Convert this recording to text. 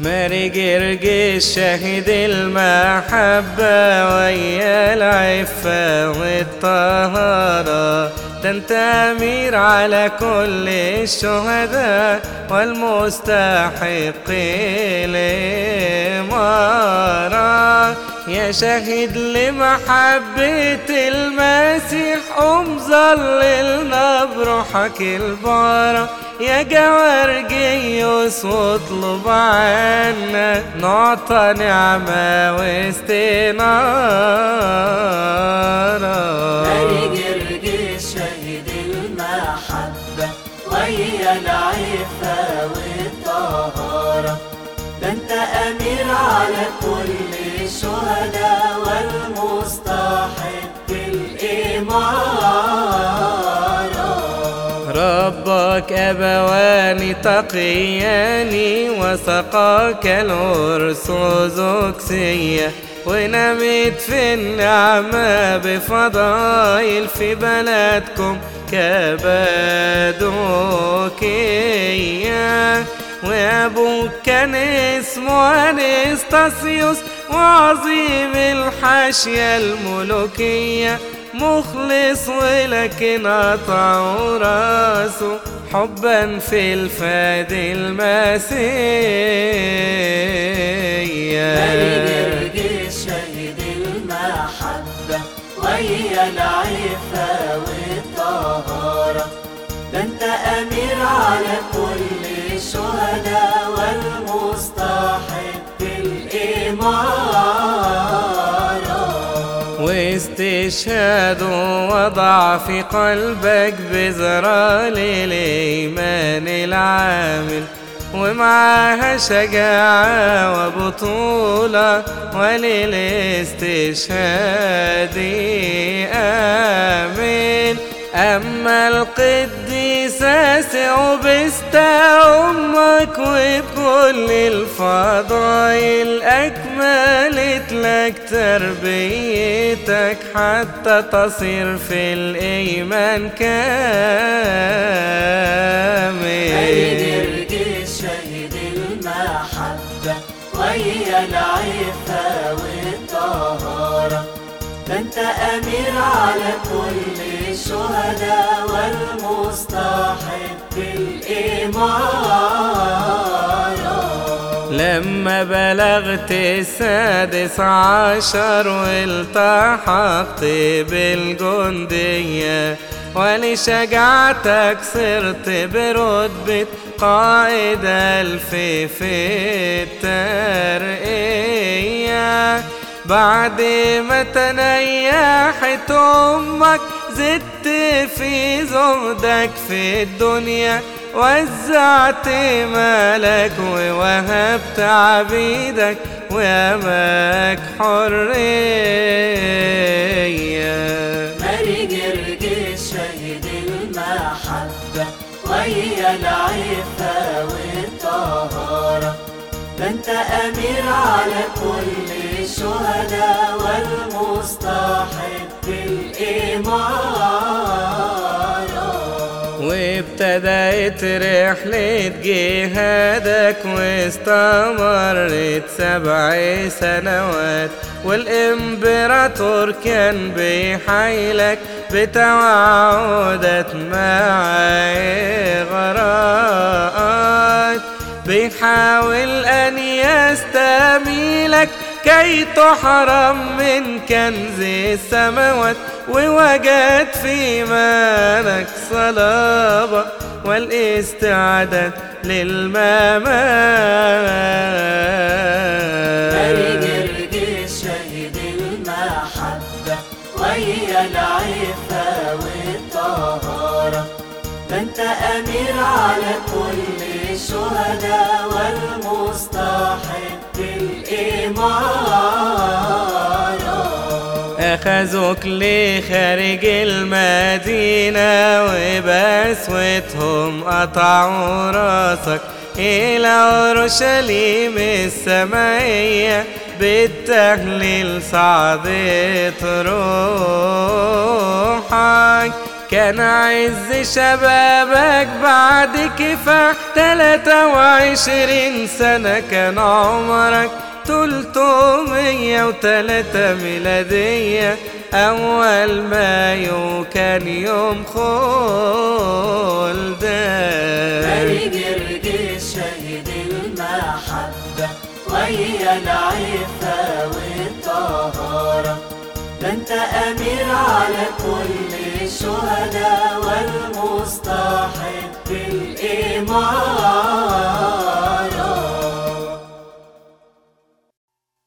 ماري قرقش شهد المحبة ويا العفة والطهارة ده انت امير على كل الشهداء والمستحق الامارة يا شهيد لمحبة المسيح قوم ظللنا بروحك البارة يا جوارجيوس واطلب عنا نعطى نعمة واستنارة ماري جرجس شهيد المحبة ويا العفة والطهارة ده انت أمير على كل الشهداء والمستحق الإمارة ربك أبوان تقيان وسقاك الأرثوذكسية ونمت في النعمة بفضايل في بلدكم كبادوكية وأبوك كان اسمه أنستاسيوس وعظيم الحاشية الملوكية مخلص ولكن قطعوا راسه حبا في الفاد ماري المسيح جرجس شهيد المحبة ويا العفة والطهارة ده انت أمير على كل الشهداء والمستحق الإمارة واستشهاد وضع في قلبك بذرة للإيمان العامل ومعاها شجاعة وبطولة وللاستشهاد آمين أما القديسة سعبست أمك وبكل الفضائل أكملت لك تربيتك حتى تصير في الإيمان ماري كامل جرجس شهيد المحبة ويا العفة والطهارة ده انت أمير على كل الشهداء والمستحق الإمارة لما بلغت السادس عشر والتحقت بالجندية ولشجاعتك صرت برتبة قائد ألف في الترقية بعد ما تنيحت أمك زدت في زهدك في الدنيا وزعت مالك ووهبت عبيدك وأماك حرية ماري جرجس شهيد المحبة ويا العفة والطهارة ده انت أمير على كل الشهداء والمستحق الإمارة وابتدأت رحلة جهادك واستمرت سبع سنوات والإمبراطور كان بيحايلك بتوعدات مع إغراءات بيحاول أن يستميلك كي تحرم من كنز السماوات ووجد في مالك صلابة والاستعداد ماري للممات جرجس شهيد المحبة ويا العفة والطهارة ده انت أمير على كل الشهداء والمستحق الإمارة أخذوك لخارج المدينة وبسوتهم قطعوا راسك إلى أورشليم السمائية بالتهليل صعدت روحك كان عز شبابك بعد كفاح تلاتة وعشرين سنة كان عمرك تلتمية وتلاتة ميلادية أول مايو كان يوم خلدك ماري جرجس شهيد المحبة ويا العفة والطهارة ده انت أمير على كل الشهداء والمستحق الإمارة